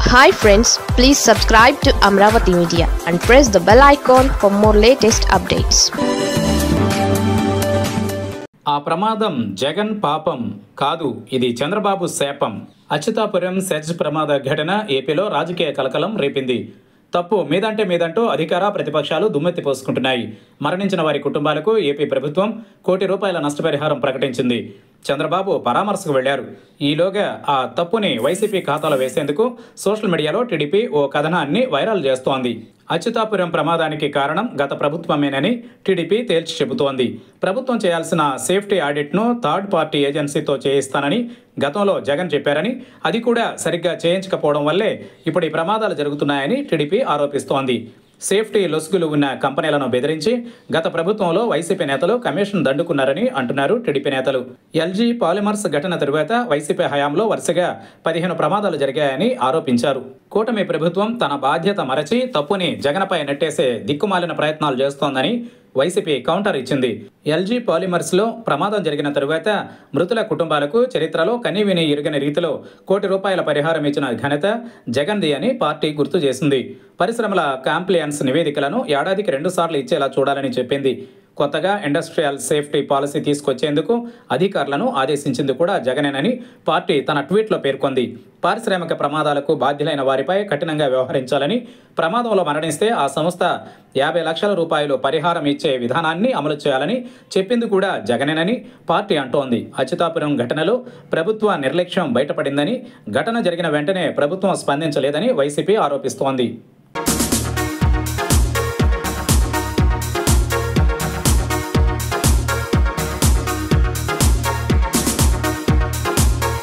hi friends please subscribe to Amaravati media and press the bell icon for more latest updates ఆ ప్రమాదం జగన్ పాపం కాదు ఇది చంద్రబాబు శాపం అచ్యుతాపురం సెర్జ్ ప్రమాద ఘటన ఏపీలో రాజకీయ కలకలం రేపింది తప్పు మీదంటే మీదంటూ అధికార ప్రతిపక్షాలు దుమ్మెత్తి పోసుకుంటున్నాయి మరణించిన వారి కుటుంబాలకు ఏపీ ప్రభుత్వం కోటి రూపాయల నష్టపరిహారం ప్రకటించింది చంద్రబాబు పరామర్శకు వెళ్లారు ఈలోగా ఆ తప్పుని వైసీపీ ఖాతాలో వేసేందుకు సోషల్ మీడియాలో టీడీపీ ఓ కథనాన్ని వైరల్ చేస్తోంది అచ్యుతాపురం ప్రమాదానికి కారణం గత ప్రభుత్వమేనని టీడీపీ తేల్చి చెబుతోంది ప్రభుత్వం చేయాల్సిన సేఫ్టీ ఆడిట్ను థర్డ్ పార్టీ ఏజెన్సీతో చేయిస్తానని గతంలో జగన్ చెప్పారని అది కూడా సరిగ్గా చేయించకపోవడం వల్లే ఇప్పుడు ఈ ప్రమాదాలు జరుగుతున్నాయని టీడీపీ ఆరోపిస్తోంది సేఫ్టీ లొసుగులు ఉన్న కంపెనీలను బెదిరించి గత ప్రభుత్వంలో వైసీపీ నేతలు కమిషన్ దండుకున్నారని అంటున్నారు టీడీపీ నేతలు ఎల్జీ పాలిమర్స్ ఘటన తరువాత వైసీపీ హయాంలో వరుసగా పదిహేను ప్రమాదాలు జరిగాయని ఆరోపించారు కూటమి ప్రభుత్వం తన బాధ్యత మరచి తప్పుని జగన్పై నెట్టేసే దిక్కుమాలిన ప్రయత్నాలు చేస్తోందని వైసీపీ కౌంటర్ ఇచ్చింది ఎల్జీ పాలిమర్స్లో ప్రమాదం జరిగిన తరువాత మృతుల కుటుంబాలకు చరిత్రలో కనీవిని ఎరుగని రీతిలో కోటి రూపాయల పరిహారం ఇచ్చిన ఘనత జగన్ది అని పార్టీ గుర్తు చేసింది పరిశ్రమల కాంప్లియన్స్ నివేదికలను ఏడాదికి రెండుసార్లు ఇచ్చేలా చూడాలని చెప్పింది కొత్తగా ఇండస్ట్రియల్ సేఫ్టీ పాలసీ తీసుకొచ్చేందుకు అధికారులను ఆదేశించింది కూడా జగనేనని పార్టీ తన ట్వీట్లో పేర్కొంది పారిశ్రామిక ప్రమాదాలకు బాధ్యులైన వారిపై కఠినంగా వ్యవహరించాలని ప్రమాదంలో మరణిస్తే ఆ సంస్థ యాభై లక్షల రూపాయలు పరిహారం ఇచ్చే విధానాన్ని అమలు చేయాలని చెప్పింది కూడా జగనేనని పార్టీ అంటోంది అచ్యుతాపురం ఘటనలో ప్రభుత్వ నిర్లక్ష్యం బయటపడిందని ఘటన జరిగిన వెంటనే ప్రభుత్వం స్పందించలేదని వైసీపీ ఆరోపిస్తోంది